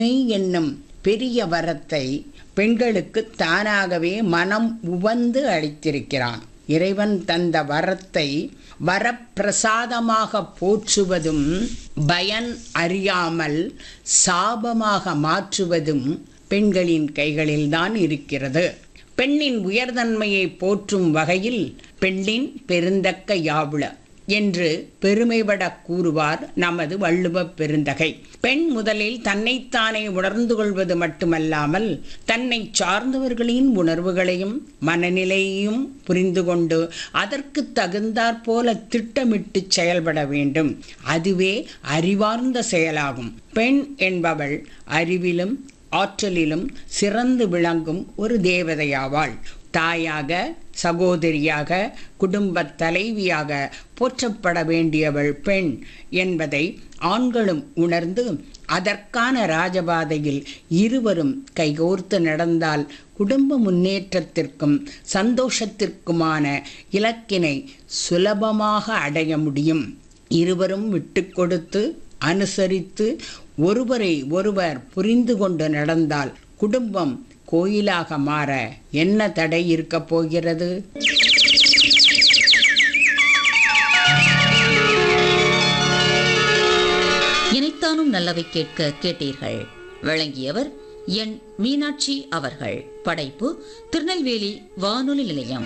மெய் என்னும் பெரிய வரத்தை பெண்களுக்கு தானாகவே மனம் உவந்து அளித்திருக்கிறான் இறைவன் தந்த வரத்தை வரப்பிரசாதமாக போற்றுவதும் பயன் அறியாமல் சாபமாக மாற்றுவதும் பெண்களின் கைகளில்தான் இருக்கிறது பெண்ணின் உயர்தன்மையை போற்றும் வகையில் பெண்ணின் பெருந்தக்க யாவுள என்று பெருமைபட கூறுவார் நமது வள்ளுவப் பெருந்தகை பெண் முதலில் தன்னைத்தானே உணர்ந்து கொள்வது மட்டுமல்லாமல் தன்னை சார்ந்தவர்களின் உணர்வுகளையும் மனநிலையையும் புரிந்து கொண்டு அதற்கு தகுந்தாற்போல திட்டமிட்டு செயல்பட வேண்டும் அதுவே அறிவார்ந்த செயலாகும் பெண் என்பவள் அறிவிலும் ஆற்றலிலும் சிறந்து விளங்கும் ஒரு தேவதையாவாள் தாயாக சகோதரியாக குடும்பத் தலைவியாக போற்றப்பட வேண்டியவள் பெண் என்பதை ஆண்களும் உணர்ந்து அதற்கான ராஜபாதையில் இருவரும் கைகோர்த்து நடந்தால் குடும்ப முன்னேற்றத்திற்கும் சந்தோஷத்திற்குமான இலக்கினை சுலபமாக அடைய முடியும் இருவரும் விட்டு கொடுத்து அனுசரித்து ஒருவரை ஒருவர் புரிந்து கொண்டு நடந்தால் குடும்பம் கோயிலாக மாற என்ன தடை இருக்கப் போகிறது இணைத்தானும் நல்லவை கேட்க கேட்டீர்கள் வழங்கியவர் என் மீனாட்சி அவர்கள் படைப்பு திருநெல்வேலி வானொலி நிலையம்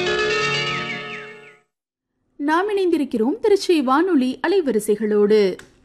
நாம் இணைந்திருக்கிறோம் திருச்சி வானொலி அலைவரிசைகளோடு